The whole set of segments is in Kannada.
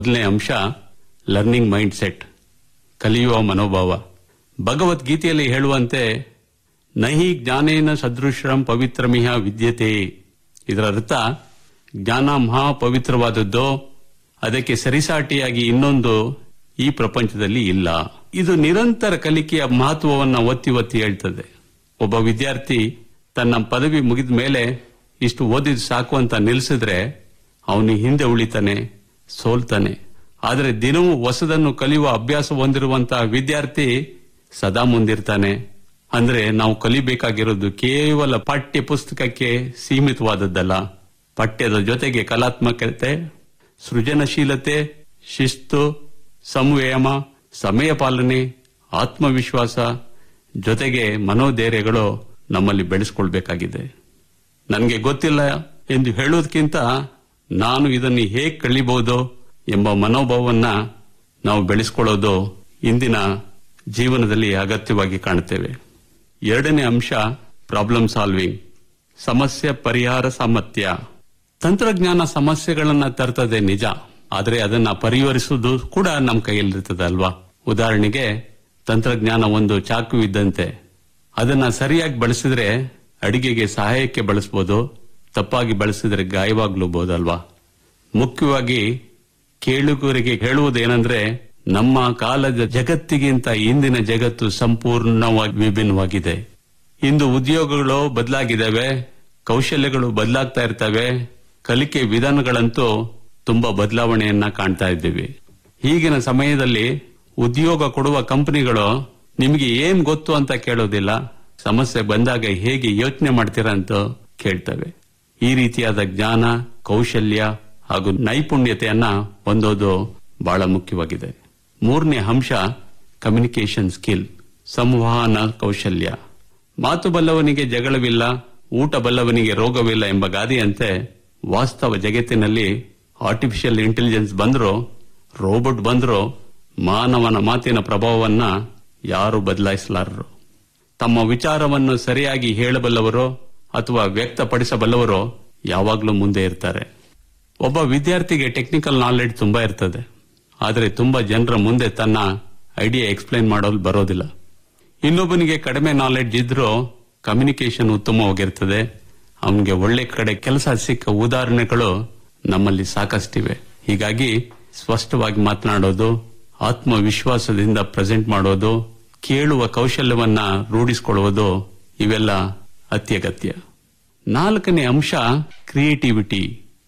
ಮೊದಲನೇ ಅಂಶ ಲರ್ನಿಂಗ್ ಮೈಂಡ್ ಸೆಟ್ ಕಲಿಯುವ ಮನೋಭಾವ ಭಗವದ್ಗೀತೆಯಲ್ಲಿ ಹೇಳುವಂತೆ ನಹಿ ಜ್ಞಾನೇನ ಸದೃಶ್ರಂ ಪವಿತ್ರಮಿಹ ವಿದ್ಯತೆ ಇದರ ಅರ್ಥ ಜ್ಞಾನ ಮಹಾ ಪವಿತ್ರವಾದದ್ದು ಅದಕ್ಕೆ ಸರಿಸಾಟಿಯಾಗಿ ಇನ್ನೊಂದು ಈ ಪ್ರಪಂಚದಲ್ಲಿ ಇಲ್ಲ ಇದು ನಿರಂತರ ಕಲಿಕೆಯ ಮಹತ್ವವನ್ನು ಒತ್ತಿ ಒತ್ತಿ ಹೇಳ್ತದೆ ಒಬ್ಬ ವಿದ್ಯಾರ್ಥಿ ತನ್ನ ಪದವಿ ಮುಗಿದ ಮೇಲೆ ಇಷ್ಟು ಓದಿದ್ ಸಾಕು ಅಂತ ನಿಲ್ಲಿಸಿದ್ರೆ ಅವನು ಹಿಂದೆ ಉಳಿತಾನೆ ಸೋಲ್ತಾನೆ ಆದರೆ ದಿನವೂ ಹೊಸದನ್ನು ಕಲಿಯುವ ಅಭ್ಯಾಸ ಹೊಂದಿರುವಂತಹ ವಿದ್ಯಾರ್ಥಿ ಸದಾ ಮುಂದಿರ್ತಾನೆ ಅಂದ್ರೆ ನಾವು ಕಲಿಬೇಕಾಗಿರೋದು ಕೇವಲ ಪಠ್ಯ ಪುಸ್ತಕಕ್ಕೆ ಸೀಮಿತವಾದದ್ದಲ್ಲ ಪಠ್ಯದ ಜೊತೆಗೆ ಕಲಾತ್ಮಕತೆ ಸೃಜನಶೀಲತೆ ಶಿಸ್ತು ಸಂಯಮ ಸಮಯ ಪಾಲನೆ ಆತ್ಮವಿಶ್ವಾಸ ಜೊತೆಗೆ ಮನೋಧೈರ್ಯಗಳು ನಮ್ಮಲ್ಲಿ ಬೆಳೆಸ್ಕೊಳ್ಬೇಕಾಗಿದೆ ನನಗೆ ಗೊತ್ತಿಲ್ಲ ಎಂದು ಹೇಳೋದಕ್ಕಿಂತ ನಾನು ಇದನ್ನು ಹೇಗೆ ಕಲಿಬಹುದು ಎಂಬ ಮನೋಭಾವವನ್ನ ನಾವು ಬೆಳೆಸ್ಕೊಳ್ಳೋದು ಇಂದಿನ ಜೀವನದಲ್ಲಿ ಅಗತ್ಯವಾಗಿ ಕಾಣುತ್ತೇವೆ ಎರಡನೇ ಅಂಶ ಪ್ರಾಬ್ಲಮ್ ಸಾಲ್ವಿಂಗ್ ಸಮಸ್ಯೆ ಪರಿಹಾರ ಸಾಮರ್ಥ್ಯ ತಂತ್ರಜ್ಞಾನ ಸಮಸ್ಯೆಗಳನ್ನ ತರ್ತದೆ ನಿಜ ಆದರೆ ಅದನ್ನ ಪರಿಹರಿಸುವುದು ಕೂಡ ನಮ್ಮ ಕೈಯಲ್ಲಿರ್ತದೆ ಅಲ್ವಾ ಉದಾಹರಣೆಗೆ ತಂತ್ರಜ್ಞಾನ ಒಂದು ಚಾಕು ಇದ್ದಂತೆ ಅದನ್ನ ಸರಿಯಾಗಿ ಬಳಸಿದ್ರೆ ಅಡಿಗೆಗೆ ಸಹಾಯಕ್ಕೆ ಬಳಸಬಹುದು ತಪ್ಪಾಗಿ ಬಳಸಿದ್ರೆ ಗಾಯವಾಗ್ಲೂಬಹುದಲ್ವಾ ಮುಖ್ಯವಾಗಿ ಕೇಳುಗರಿಗೆ ಹೇಳುವುದೇನೆಂದ್ರೆ ನಮ್ಮ ಕಾಲದ ಜಗತ್ತಿಗಿಂತ ಇಂದಿನ ಜಗತ್ತು ಸಂಪೂರ್ಣವಾಗಿ ವಿಭಿನ್ನವಾಗಿದೆ ಇಂದು ಉದ್ಯೋಗಗಳು ಬದಲಾಗಿದ್ದಾವೆ ಕೌಶಲ್ಯಗಳು ಬದಲಾಗ್ತಾ ಇರ್ತವೆ ಕಲಿಕೆ ವಿಧಾನಗಳಂತೂ ತುಂಬಾ ಬದಲಾವಣೆಯನ್ನ ಕಾಣ್ತಾ ಇದ್ದೀವಿ ಈಗಿನ ಸಮಯದಲ್ಲಿ ಉದ್ಯೋಗ ಕೊಡುವ ಕಂಪನಿಗಳು ನಿಮಗೆ ಏನ್ ಗೊತ್ತು ಅಂತ ಕೇಳೋದಿಲ್ಲ ಸಮಸ್ಯೆ ಬಂದಾಗ ಹೇಗೆ ಯೋಚನೆ ಮಾಡ್ತೀರಾ ಅಂತ ಕೇಳ್ತವೆ ಈ ರೀತಿಯಾದ ಜ್ಞಾನ ಕೌಶಲ್ಯ ಹಾಗೂ ನೈಪುಣ್ಯತೆಯನ್ನ ಹೊಂದೋದು ಬಹಳ ಮುಖ್ಯವಾಗಿದೆ ಮೂರನೇ ಅಂಶ ಕಮ್ಯುನಿಕೇಶನ್ ಸ್ಕಿಲ್ ಸಂವಹನ ಕೌಶಲ್ಯ ಮಾತು ಬಲ್ಲವನಿಗೆ ಜಗಳವಿಲ್ಲ ಊಟ ಬಲ್ಲವನಿಗೆ ರೋಗವಿಲ್ಲ ಎಂಬ ಗಾದೆಯಂತೆ ವಾಸ್ತವ ಜಗತ್ತಿನಲ್ಲಿ ಆರ್ಟಿಫಿಷಿಯಲ್ ಇಂಟೆಲಿಜೆನ್ಸ್ ಬಂದರೂ ರೋಬೋಟ್ ಬಂದರೂ ಮಾನವನ ಮಾತಿನ ಪ್ರಭಾವವನ್ನ ಯಾರು ಬದಲಾಯಿಸಲಾರರು ತಮ್ಮ ವಿಚಾರವನ್ನು ಸರಿಯಾಗಿ ಹೇಳಬಲ್ಲವರು ಅಥವಾ ವ್ಯಕ್ತಪಡಿಸಬಲ್ಲವರು ಯಾವಾಗಲೂ ಮುಂದೆ ಇರ್ತಾರೆ ಒಬ್ಬ ವಿದ್ಯಾರ್ಥಿಗೆ ಟೆಕ್ನಿಕಲ್ ನಾಲೆಡ್ಜ್ ತುಂಬಾ ಇರ್ತದೆ ಆದರೆ ತುಂಬಾ ಜನರ ಮುಂದೆ ತನ್ನ ಐಡಿಯಾ ಎಕ್ಸ್ಪ್ಲೈನ್ ಮಾಡೋದು ಬರೋದಿಲ್ಲ ಇನ್ನೊಬ್ಬನಿಗೆ ಕಡಿಮೆ ನಾಲೆಡ್ಜ್ ಇದ್ರೂ ಕಮ್ಯುನಿಕೇಶನ್ ಉತ್ತಮವಾಗಿರ್ತದೆ ಅವನಿಗೆ ಒಳ್ಳೆ ಕಡೆ ಕೆಲಸ ಸಿಕ್ಕ ಉದಾಹರಣೆಗಳು ನಮ್ಮಲ್ಲಿ ಸಾಕಷ್ಟಿವೆ ಹೀಗಾಗಿ ಸ್ಪಷ್ಟವಾಗಿ ಮಾತನಾಡೋದು ಆತ್ಮವಿಶ್ವಾಸದಿಂದ ಪ್ರೆಸೆಂಟ್ ಮಾಡೋದು ಕೇಳುವ ಕೌಶಲ್ಯವನ್ನ ರೂಢಿಸಿಕೊಳ್ಳುವುದು ಇವೆಲ್ಲ ಅತ್ಯಗತ್ಯ ನಾಲ್ಕನೇ ಅಂಶ ಕ್ರಿಯೇಟಿವಿಟಿ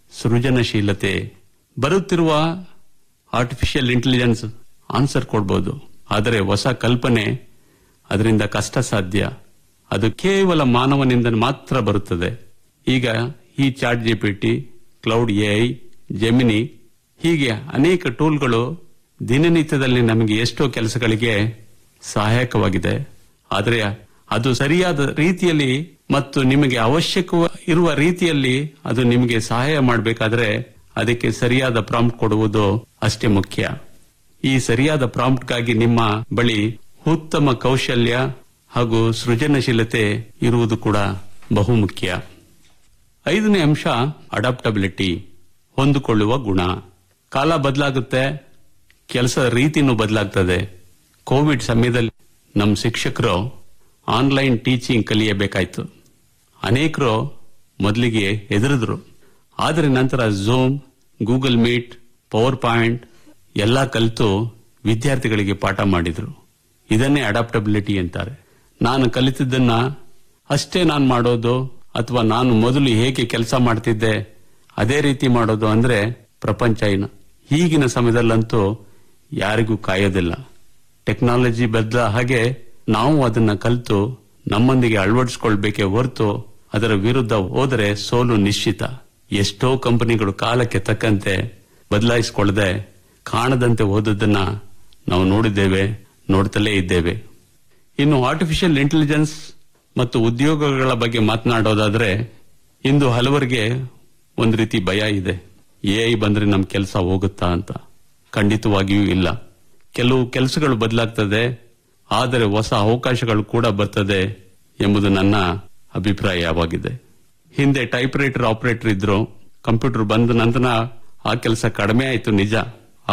ಸೃಜನಶೀಲತೆ ಬರುತ್ತಿರುವ ಆರ್ಟಿಫಿಷಿಯಲ್ ಇಂಟೆಲಿಜೆನ್ಸ್ ಆನ್ಸರ್ ಕೊಡ್ಬೋದು ಆದರೆ ಹೊಸ ಕಲ್ಪನೆ ಅದರಿಂದ ಕಷ್ಟ ಸಾಧ್ಯ ಅದು ಕೇವಲ ಮಾನವನಿಂದ ಮಾತ್ರ ಬರುತ್ತದೆ ಈಗ ಈ ChatGPT Claude AI Gemini ಹೀಗೆ ಅನೇಕ ಟೂಲ್ಗಳು ದಿನನಿತ್ಯದಲ್ಲಿ ನಮಗೆ ಎಷ್ಟೋ ಕೆಲಸಗಳಿಗೆ ಸಹಾಯಕವಾಗಿದೆ ಆದರೆ ಅದು ಸರಿಯಾದ ರೀತಿಯಲ್ಲಿ ಮತ್ತು ನಿಮಗೆ ಅವಶ್ಯಕ ಇರುವ ರೀತಿಯಲ್ಲಿ ಅದು ನಿಮಗೆ ಸಹಾಯ ಮಾಡಬೇಕಾದ್ರೆ ಅದಕ್ಕೆ ಸರಿಯಾದ ಪ್ರಾಂಪ್ಟ್ ಕೊಡುವುದು ಅಷ್ಟೇ ಮುಖ್ಯ ಈ ಸರಿಯಾದ ಪ್ರಾಂಪ್ಟ್ಗಾಗಿ ನಿಮ್ಮ ಬಳಿ ಉತ್ತಮ ಕೌಶಲ್ಯ ಹಾಗೂ ಸೃಜನಶೀಲತೆ ಇರುವುದು ಕೂಡ ಬಹುಮುಖ್ಯ ಐದನೇ ಅಂಶ ಅಡಾಪ್ಟಬಿಲಿಟಿ ಹೊಂದಿಕೊಳ್ಳುವ ಗುಣ ಕಾಲ ಬದಲಾಗುತ್ತೆ ಕೆಲಸದ ರೀತಿನೂ ಬದಲಾಗ್ತದೆ ಕೋವಿಡ್ ಸಮಯದಲ್ಲಿ ನಮ್ಮ ಶಿಕ್ಷಕರು ಆನ್ಲೈನ್ ಟೀಚಿಂಗ್ ಕಲಿಯಬೇಕಾಯ್ತು ಅನೇಕರು ಮೊದಲಿಗೆ ಹೆದರಿದ್ರು ಆದರೆ ನಂತರ Zoom Google Meet PowerPoint ಎಲ್ಲ ಕಲಿತು ವಿದ್ಯಾರ್ಥಿಗಳಿಗೆ ಪಾಠ ಮಾಡಿದ್ರು ಇದನ್ನೇ ಅಡಾಪ್ಟಬಿಲಿಟಿ ಅಂತಾರೆ ನಾನು ಕಲಿತಿದ್ದನ್ನ ಅಷ್ಟೇ ನಾನು ಮಾಡೋದು ಅಥವಾ ನಾನು ಮೊದಲು ಹೇಗೆ ಕೆಲಸ ಮಾಡ್ತಿದ್ದೆ ಅದೇ ರೀತಿ ಮಾಡೋದು ಅಂದ್ರೆ ಪ್ರಪಂಚ ಏನು ಈಗಿನ ಸಮಯದಲ್ಲಂತೂ ಯಾರಿಗೂ ಕಾಯೋದಿಲ್ಲ ಟೆಕ್ನಾಲಜಿ ಬದಲ ಹಾಗೆ ನಾವು ಅದನ್ನ ಕಲಿತು ನಮ್ಮೊಂದಿಗೆ ಅಳವಡಿಸಿಕೊಳ್ಬೇಕೇ ಹೊರತು ಅದರ ವಿರುದ್ಧ ಹೋದರೆ ಸೋಲು ನಿಶ್ಚಿತ ಎಷ್ಟೋ ಕಂಪನಿಗಳು ಕಾಲಕ್ಕೆ ತಕ್ಕಂತೆ ಬದಲಾಯಿಸಿಕೊಳ್ಳದೆ ಕಾಣದಂತೆ ಓದೋದನ್ನ ನಾವು ನೋಡಿದ್ದೇವೆ ನೋಡ್ತಲೇ ಇದ್ದೇವೆ ಇನ್ನು ಆರ್ಟಿಫಿಷಿಯಲ್ ಇಂಟೆಲಿಜೆನ್ಸ್ ಮತ್ತು ಉದ್ಯೋಗಗಳ ಬಗ್ಗೆ ಮಾತನಾಡೋದಾದ್ರೆ ಇಂದು ಹಲವರಿಗೆ ಒಂದು ರೀತಿ ಭಯ ಇದೆ ಎಐ ಬಂದ್ರೆ ನಮ್ ಕೆಲಸ ಹೋಗುತ್ತಾ ಅಂತ ಖಂಡಿತವಾಗಿಯೂ ಇಲ್ಲ ಕೆಲವು ಕೆಲಸಗಳು ಬದಲಾಗ್ತದೆ ಆದರೆ ಹೊಸ ಅವಕಾಶಗಳು ಕೂಡ ಬರ್ತದೆ ಎಂಬುದು ನನ್ನ ಅಭಿಪ್ರಾಯವಾಗಿದೆ ಹಿಂದೆ ಟೈಪ್ ರೈಟರ್ ಆಪರೇಟರ್ ಇದ್ರು ಕಂಪ್ಯೂಟರ್ ಬಂದ ನಂತರ ಆ ಕೆಲಸ ಕಡಿಮೆ ಆಯಿತು ನಿಜ